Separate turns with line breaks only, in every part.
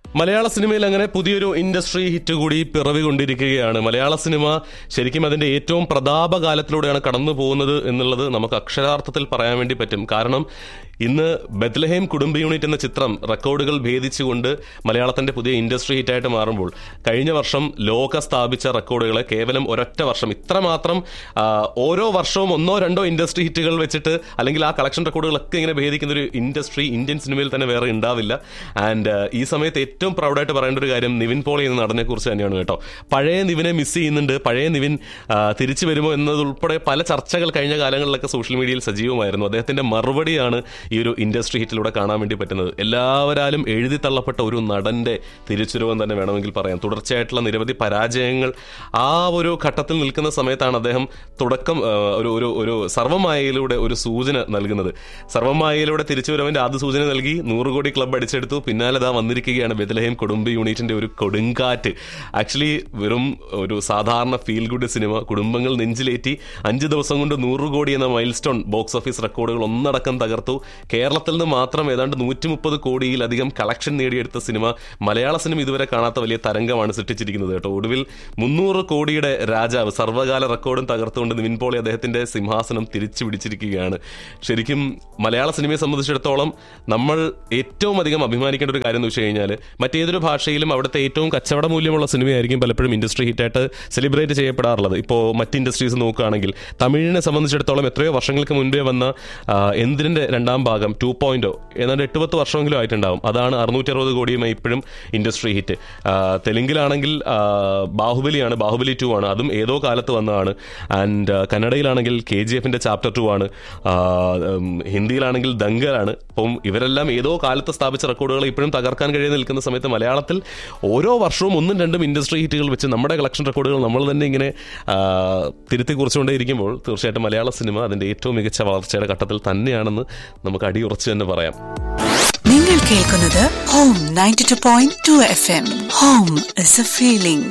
മലയാള സിനിമയിൽ അങ്ങനെ പുതിയൊരു ഇൻഡസ്ട്രി ഹിറ്റ് കൂടി പിറവി കൊണ്ടിരിക്കുകയാണ് മലയാള സിനിമ ശരിക്കും അതിന്റെ ഏറ്റവും പ്രതാപകാലത്തിലൂടെയാണ് കടന്നു പോകുന്നത് എന്നുള്ളത് നമുക്ക് അക്ഷരാർത്ഥത്തിൽ പറയാൻ വേണ്ടി പറ്റും കാരണം ഇന്ന് ബത്ലഹേം കുടുംബ യൂണിറ്റ് എന്ന ചിത്രം റെക്കോർഡുകൾ ഭേദിച്ചുകൊണ്ട് മലയാളത്തിന്റെ പുതിയ ഇൻഡസ്ട്രി ഹിറ്റായിട്ട് മാറുമ്പോൾ കഴിഞ്ഞ വർഷം ലോക സ്ഥാപിച്ച റെക്കോർഡുകളെ കേവലം ഒരൊറ്റ വർഷം ഇത്രമാത്രം ആ, ഓരോ വർഷവും ഒന്നോ രണ്ടോ ഇൻഡസ്ട്രി ഹിറ്റുകൾ വെച്ചിട്ട് അല്ലെങ്കിൽ ആ കളക്ഷൻ റെക്കോർഡുകളൊക്കെ ഇങ്ങനെ ഭേദിക്കുന്ന ഒരു ഇൻഡസ്ട്രി ഇന്ത്യൻ സിനിമയിൽ തന്നെ വേറെ ഉണ്ടാവില്ല ആൻഡ് ഈ സമയത്ത് ഏറ്റവും പ്രൗഡായിട്ട് പറയേണ്ട ഒരു കാര്യം നിവിൻ പോളി എന്ന നടനെ കുറിച്ച് തന്നെയാണ് കേട്ടോ പഴയ നിവിനെ മിസ് ചെയ്യുന്നുണ്ട് പഴയ നിവിൻ ആ, തിരിച്ചു വരുമോ എന്നതുൾപ്പെടെ പല ചർച്ചകൾ കഴിഞ്ഞ കാലങ്ങളിലൊക്കെ സോഷ്യൽ മീഡിയയിൽ സജീവമായിരുന്നു അദ്ദേഹത്തിന്റെ മറുപടിയാണ് ഈ ഒരു ഇൻഡസ്ട്രി ഹിറ്റിലൂടെ കാണാൻ വേണ്ടി പറ്റുന്നത് എല്ലാവരാലും എഴുതി തള്ളപ്പെട്ട ഒരു നടന്റെ തിരിച്ചുവരവെന്ന് തന്നെ വേണമെങ്കിൽ പറയാം തുടർച്ചയായിട്ടുള്ള നിരവധി പരാജയങ്ങൾ ആ ഒരു ഘട്ടത്തിൽ നിൽക്കുന്ന സമയത്താണ് അദ്ദേഹം തുടക്കം ആ, ഒരു ഒരു ഒരു സർവമായയിലൂടെ ഒരു സൂചന നൽകുന്നത് സർവമായയിലൂടെ തിരിച്ചുവരവിന്റെ ആദ്യ സൂചന നൽകി നൂറ് കോടി ക്ലബ്ബ് അടിച്ചെടുത്തു പിന്നാലെ ദാ വന്നിരിക്കുകയാണ് ബെത്ലഹേം കുടുംബ യൂണിറ്റിന്റെ ഒരു കൊടുങ്കാറ്റ് ആക്ച്വലി വെറും ഒരു സാധാരണ ഫീൽ ഗുഡ് സിനിമ കുടുംബങ്ങൾ നെഞ്ചിലേറ്റി അഞ്ച് ദിവസം കൊണ്ട് നൂറ് കോടി എന്ന മൈൽ സ്റ്റോൺ ബോക്സ് ഓഫീസ് റെക്കോർഡുകൾ ഒന്നടക്കം തകർത്തു കേരളത്തിൽ നിന്ന് മാത്രം ഏതാണ്ട് നൂറ്റി മുപ്പത് കോടിയിലധികം കളക്ഷൻ നേടിയെടുത്ത സിനിമ മലയാള സിനിമ ഇതുവരെ കാണാത്ത വലിയ തരംഗമാണ് സൃഷ്ടിച്ചിരിക്കുന്നത് കേട്ടോ ഒടുവിൽ മുന്നൂറ് കോടിയുടെ രാജാവ് സർവ്വകാല റെക്കോർഡും തകർത്തുകൊണ്ട് നിവിൻ പോളി അദ്ദേഹത്തിന്റെ സിംഹാസനം തിരിച്ചു പിടിച്ചിരിക്കുകയാണ് ശരിക്കും മലയാള സിനിമയെ സംബന്ധിച്ചിടത്തോളം നമ്മൾ ഏറ്റവും അധികം അഭിമാനിക്കേണ്ട ഒരു കാര്യം എന്ന് വെച്ച് കഴിഞ്ഞാൽ മറ്റേതൊരു ഭാഷയിലും അവിടുത്തെ ഏറ്റവും കച്ചവട മൂല്യമുള്ള സിനിമയായിരിക്കും പലപ്പോഴും ഇൻഡസ്ട്രി ഹിറ്റായിട്ട് സെലിബ്രേറ്റ് ചെയ്യപ്പെടാറുള്ളത് ഇപ്പോൾ മറ്റ് ഇൻഡസ്ട്രീസ് നോക്കുകയാണെങ്കിൽ തമിഴിനെ സംബന്ധിച്ചിടത്തോളം എത്രയോ വർഷങ്ങൾക്ക് മുൻപേ വന്ന ആ, എന്തിന്റെ രണ്ടാം ഭാഗം ടു പോയിന്റോ ഏതാണ്ട് എട്ട് പത്ത് വർഷമെങ്കിലും ആയിട്ടുണ്ടാവും അതാണ് അറുന്നൂറ്റി അറുപത് കോടിയുമായി ഇപ്പോഴും ഇൻഡസ്ട്രി ഹിറ്റ് ആ, തെലുങ്കിലാണെങ്കിൽ ആ, ബാഹുബലിയാണ് ബാഹുബലി ടു ആണ് അതും ഏതോ കാലത്ത് വന്നതാണ് ആൻഡ് കന്നഡയിലാണെങ്കിൽ കെ ജി എഫിന്റെ ചാപ്റ്റർ ടു ആണ് ആ, ഉം, ഹിന്ദിയിലാണെങ്കിൽ ദങ്കലാണ് അപ്പം ഇവരെല്ലാം ഏതോ കാലത്ത് സ്ഥാപിച്ച റെക്കോർഡുകൾ ഇപ്പോഴും തകർക്കാൻ കഴിയാതെ നിൽക്കുന്ന സമയത്ത് മലയാളത്തിൽ ഓരോ വർഷവും ഒന്നും രണ്ടും ഇൻഡസ്ട്രി ഹിറ്റുകൾ വെച്ച് നമ്മുടെ കളക്ഷൻ റെക്കോർഡുകൾ നമ്മൾ തന്നെ ഇങ്ങനെ ആ, തിരുത്തി കുറിച്ചുകൊണ്ടേയിരിക്കുമ്പോൾ തീർച്ചയായിട്ടും മലയാള സിനിമ അതിന്റെ ഏറ്റവും മികച്ച വളർച്ചയുടെ ഘട്ടത്തിൽ തന്നെയാണെന്ന് നമുക്ക് അടിയുറച്ച് തന്നെ പറയാം
നിങ്ങൾ കേൾക്കുന്നത് home ninety two point two F M home is a feeling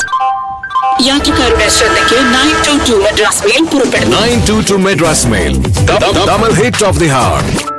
യാത്രക്കാരുടെ ശ്രദ്ധയ്ക്ക് nine two two Madras mail പുറപ്പെടുന്നു
922 Madras Mail. The, the, double hit of the heart.